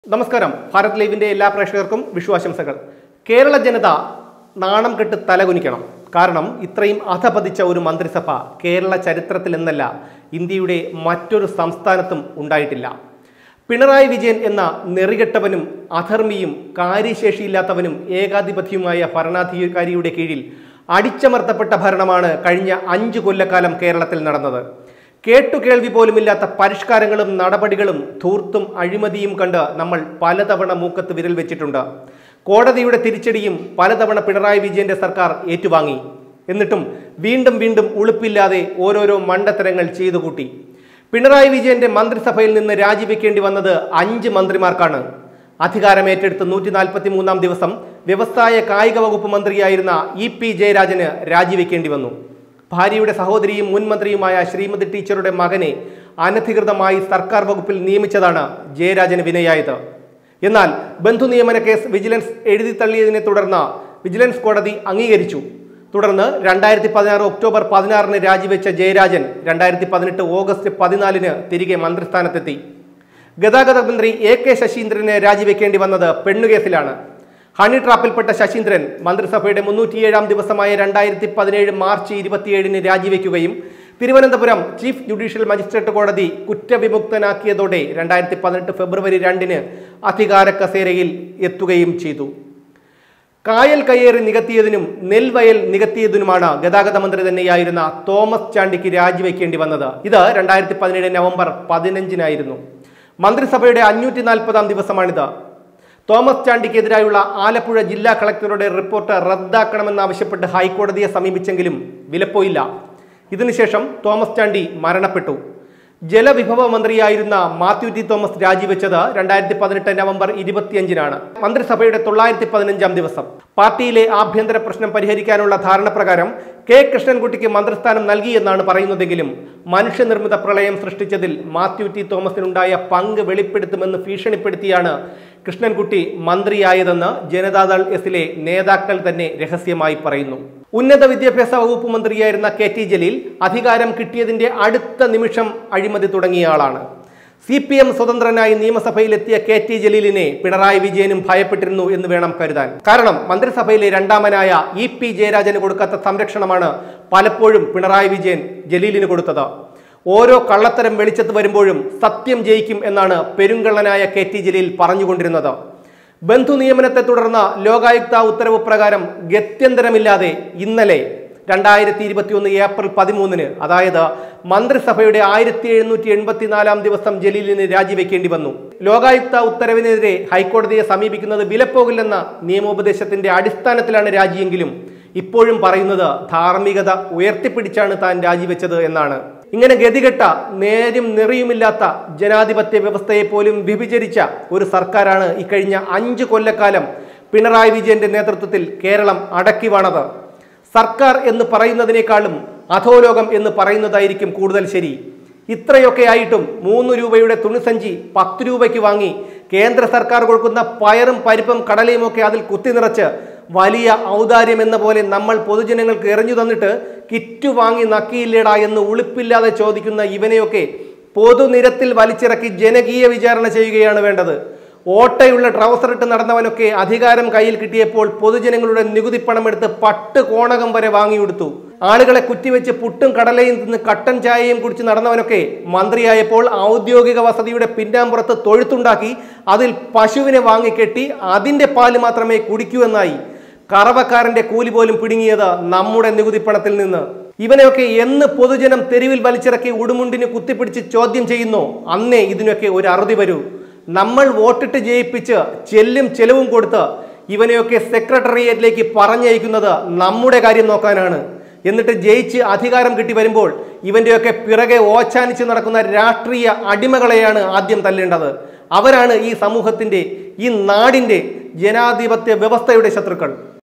നമസ്കാരം ഭാരത് ലൈവിന്റെ എല്ലാ പ്രേക്ഷകർക്കും വിഷുവാശംസകൾ കേരള ജനത നാണം കെട്ട് തലകുനിക്കണം കാരണം ഇത്രയും അധപതിച്ച ഒരു മന്ത്രിസഭ കേരള ചരിത്രത്തിൽ എന്നല്ല ഇന്ത്യയുടെ മറ്റൊരു സംസ്ഥാനത്തും ഉണ്ടായിട്ടില്ല പിണറായി വിജയൻ എന്ന നെറികെട്ടവനും അധർമ്മിയും കാര്യശേഷിയില്ലാത്തവനും ഏകാധിപത്യവുമായ ഭരണാധികാരിയുടെ കീഴിൽ അടിച്ചമർത്തപ്പെട്ട ഭരണമാണ് കഴിഞ്ഞ അഞ്ചു കൊല്ലക്കാലം കേരളത്തിൽ നടന്നത് കേട്ടുകേൾവി പോലുമില്ലാത്ത പരിഷ്കാരങ്ങളും നടപടികളും ധൂർത്തും അഴിമതിയും കണ്ട് നമ്മൾ പലതവണ മൂക്കത്ത് വിരൽ വെച്ചിട്ടുണ്ട് കോടതിയുടെ തിരിച്ചടിയും പലതവണ പിണറായി വിജയന്റെ സർക്കാർ ഏറ്റുവാങ്ങി എന്നിട്ടും വീണ്ടും വീണ്ടും ഉളുപ്പില്ലാതെ ഓരോരോ മണ്ടത്തരങ്ങൾ ചെയ്തു കൂട്ടി പിണറായി വിജയന്റെ മന്ത്രിസഭയിൽ നിന്ന് രാജിവെക്കേണ്ടി വന്നത് അഞ്ച് മന്ത്രിമാർക്കാണ് അധികാരമേറ്റെടുത്ത് നൂറ്റി നാൽപ്പത്തി മൂന്നാം ദിവസം വ്യവസായ കായിക വകുപ്പ് മന്ത്രിയായിരുന്ന ഇ പി ജയരാജന് രാജിവെക്കേണ്ടി വന്നു ഭാര്യയുടെ സഹോദരിയും മുൻ മന്ത്രിയുമായ ശ്രീമതി ടീച്ചറുടെ മകനെ അനധികൃതമായി സർക്കാർ വകുപ്പിൽ നിയമിച്ചതാണ് ജയരാജന് വിനയായത് എന്നാൽ ബന്ധു നിയമന കേസ് വിജിലൻസ് എഴുതി തള്ളിയതിനെ തുടർന്ന് വിജിലൻസ് കോടതി അംഗീകരിച്ചു തുടർന്ന് രണ്ടായിരത്തി പതിനാറ് ഒക്ടോബർ പതിനാറിന് രാജിവെച്ച ജയരാജൻ രണ്ടായിരത്തി പതിനെട്ട് ഓഗസ്റ്റ് പതിനാലിന് തിരികെ മന്ത്രിസ്ഥാനത്തെത്തി ഗതാഗത മന്ത്രി എ കെ ശശീന്ദ്രന് രാജിവെക്കേണ്ടി വന്നത് പെണ്ണുകേസിലാണ് ഹണി ട്രാപ്പിൽപ്പെട്ട ശശീന്ദ്രൻ മന്ത്രിസഭയുടെ മുന്നൂറ്റിയേഴാം ദിവസമായ രണ്ടായിരത്തി പതിനേഴ് മാർച്ച് ഇരുപത്തിയേഴിന് രാജിവെക്കുകയും തിരുവനന്തപുരം ചീഫ് ജുഡീഷ്യൽ മജിസ്ട്രേറ്റ് കോടതി കുറ്റവിമുക്തനാക്കിയതോടെ രണ്ടായിരത്തി പതിനെട്ട് ഫെബ്രുവരി രണ്ടിന് അധികാര കസേരയിൽ എത്തുകയും ചെയ്തു കായൽ കയ്യേറി നികത്തിയതിനും നെൽവയൽ നികത്തിയതിനുമാണ് ഗതാഗത മന്ത്രി തന്നെയായിരുന്ന തോമസ് ചാണ്ടിക്ക് രാജിവെക്കേണ്ടി വന്നത് ഇത് രണ്ടായിരത്തി പതിനേഴ് നവംബർ പതിനഞ്ചിനായിരുന്നു മന്ത്രിസഭയുടെ അഞ്ഞൂറ്റി നാൽപ്പതാം ദിവസമാണിത് തോമസ് ചാണ്ടിക്കെതിരായുള്ള ആലപ്പുഴ ജില്ലാ കളക്ടറുടെ റിപ്പോർട്ട് റദ്ദാക്കണമെന്നാവശ്യപ്പെട്ട് ഹൈക്കോടതിയെ സമീപിച്ചെങ്കിലും വിലപ്പോയില്ല ഇതിനുശേഷം തോമസ് ചാണ്ടി മരണപ്പെട്ടു ജലവിഭവ മന്ത്രിയായിരുന്ന മാത്യു ടി തോമസ് രാജിവെച്ചത് രണ്ടായിരത്തി പതിനെട്ട് നവംബർ ഇരുപത്തിയഞ്ചിനാണ് മന്ത്രിസഭയുടെ തൊള്ളായിരത്തി പതിനഞ്ചാം ദിവസം പാർട്ടിയിലെ ആഭ്യന്തര പ്രശ്നം പരിഹരിക്കാനുള്ള ധാരണ പ്രകാരം കെ കൃഷ്ണൻകുട്ടിക്ക് മന്ത്രിസ്ഥാനം നൽകിയെന്നാണ് പറയുന്നതെങ്കിലും മനുഷ്യനിർമ്മിത പ്രളയം സൃഷ്ടിച്ചതിൽ മാത്യു ടി തോമസിനുണ്ടായ പങ്ക് വെളിപ്പെടുത്തുമെന്ന് ഭീഷണിപ്പെടുത്തിയാണ് കൃഷ്ണൻകുട്ടി മന്ത്രിയായതെന്ന് ജനതാദൾ എസിലെ നേതാക്കൾ തന്നെ രഹസ്യമായി പറയുന്നു ഉന്നത വിദ്യാഭ്യാസ വകുപ്പ് മന്ത്രിയായിരുന്ന കെ ടി ജലീൽ അധികാരം കിട്ടിയതിന്റെ അടുത്ത നിമിഷം അഴിമതി തുടങ്ങിയ ആളാണ് സി പി എം സ്വതന്ത്രനായി നിയമസഭയിലെത്തിയ കെ ടി ജലീലിനെ പിണറായി വിജയനും ഭയപ്പെട്ടിരുന്നു എന്ന് വേണം കരുതാൻ കാരണം മന്ത്രിസഭയിലെ രണ്ടാമനായ ഇ പി ജയരാജന് കൊടുക്കാത്ത സംരക്ഷണമാണ് പലപ്പോഴും പിണറായി വിജയൻ ജലീലിന് കൊടുത്തത് ഓരോ കള്ളത്തരം വെളിച്ചത്ത് വരുമ്പോഴും സത്യം ജയിക്കും എന്നാണ് പെരുങ്കള്ളനായ കെ ടി ജലീൽ പറഞ്ഞുകൊണ്ടിരുന്നത് ബന്ധു നിയമനത്തെ തുടർന്ന് ലോകായുക്ത ഉത്തരവ് പ്രകാരം ഗത്യന്തരമില്ലാതെ ഇന്നലെ രണ്ടായിരത്തി ഇരുപത്തിയൊന്ന് ഏപ്രിൽ പതിമൂന്നിന് അതായത് മന്ത്രിസഭയുടെ ആയിരത്തി എഴുന്നൂറ്റി എൺപത്തിനാലാം ദിവസം ജലീലിന് രാജിവെക്കേണ്ടി വന്നു ലോകായുക്ത ഉത്തരവിനെതിരെ ഹൈക്കോടതിയെ സമീപിക്കുന്നത് വിലപ്പോകില്ലെന്ന നിയമോപദേശത്തിന്റെ അടിസ്ഥാനത്തിലാണ് രാജിയെങ്കിലും ഇപ്പോഴും പറയുന്നത് ധാർമ്മികത ഉയർത്തിപ്പിടിച്ചാണ് താൻ രാജിവെച്ചത് എന്നാണ് ഇങ്ങനെ ഗതികെട്ട നേരും നെറിയുമില്ലാത്ത ജനാധിപത്യ വ്യവസ്ഥയെ പോലും വിഭജിച്ച ഒരു സർക്കാരാണ് ഇക്കഴിഞ്ഞ അഞ്ച് കൊല്ലക്കാലം പിണറായി വിജയന്റെ നേതൃത്വത്തിൽ കേരളം അടക്കി വാണത് സർക്കാർ എന്ന് പറയുന്നതിനേക്കാളും അധോലോകം എന്ന് പറയുന്നതായിരിക്കും കൂടുതൽ ശരി ഇത്രയൊക്കെ ആയിട്ടും മൂന്ന് രൂപയുടെ തുണിസഞ്ചി പത്ത് രൂപയ്ക്ക് വാങ്ങി കേന്ദ്ര സർക്കാർ കൊടുക്കുന്ന പയറും പരിപ്പും കടലയും ഒക്കെ അതിൽ കുത്തി നിറച്ച് വലിയ ഔദാര്യം എന്ന പോലെ നമ്മൾ പൊതുജനങ്ങൾക്ക് എറിഞ്ഞു തന്നിട്ട് കിറ്റ് വാങ്ങി നക്കിയില്ലേടാ എന്ന് ഉളുപ്പില്ലാതെ ചോദിക്കുന്ന ഇവനെയൊക്കെ പൊതുനിരത്തിൽ വലിച്ചിറക്കി ജനകീയ വിചാരണ ചെയ്യുകയാണ് വേണ്ടത് ഓട്ടയുള്ള ട്രൗസർ ഇട്ട് നടന്നവനൊക്കെ അധികാരം കയ്യിൽ കിട്ടിയപ്പോൾ പൊതുജനങ്ങളുടെ നികുതി പണമെടുത്ത് പട്ട് കോണകം വരെ വാങ്ങിയെടുത്തു ആളുകളെ കുറ്റിവെച്ച് പുട്ടും കടലയും തിന്ന് കട്ടൻ ചായയും കുടിച്ച് നടന്നവനൊക്കെ മന്ത്രിയായപ്പോൾ ഔദ്യോഗിക വസതിയുടെ പിന്നാമ്പുറത്ത് തൊഴുത്തുണ്ടാക്കി അതിൽ പശുവിനെ വാങ്ങിക്കെട്ടി അതിന്റെ പാല് മാത്രമേ കുടിക്കൂ എന്നായി കറവക്കാരന്റെ കൂലി പോലും പിടുങ്ങിയത് നമ്മുടെ നികുതിപ്പണത്തിൽ നിന്ന് ഇവനെയൊക്കെ എന്ന് പൊതുജനം തെരുവിൽ വലിച്ചിറക്കി ഉടുമുണ്ടിന് കുത്തിപ്പിടിച്ച് ചോദ്യം ചെയ്യുന്നോ അന്നേ ഇതിനൊക്കെ ഒരു അറുതി വരൂ നമ്മൾ വോട്ടിട്ട് ജയിപ്പിച്ച് ചെല്ലും ചെലവും കൊടുത്ത് ഇവനെയൊക്കെ സെക്രട്ടേറിയറ്റിലേക്ക് പറഞ്ഞയക്കുന്നത് നമ്മുടെ കാര്യം നോക്കാനാണ് എന്നിട്ട് ജയിച്ച് അധികാരം കിട്ടി വരുമ്പോൾ ഇവന്റെയൊക്കെ പിറകെ ഓച്ചാനിച്ച് നടക്കുന്ന രാഷ്ട്രീയ അടിമകളെയാണ് ആദ്യം തല്ലേണ്ടത് അവരാണ് ഈ സമൂഹത്തിന്റെ ഈ നാടിന്റെ ജനാധിപത്യ വ്യവസ്ഥയുടെ ശത്രുക്കൾ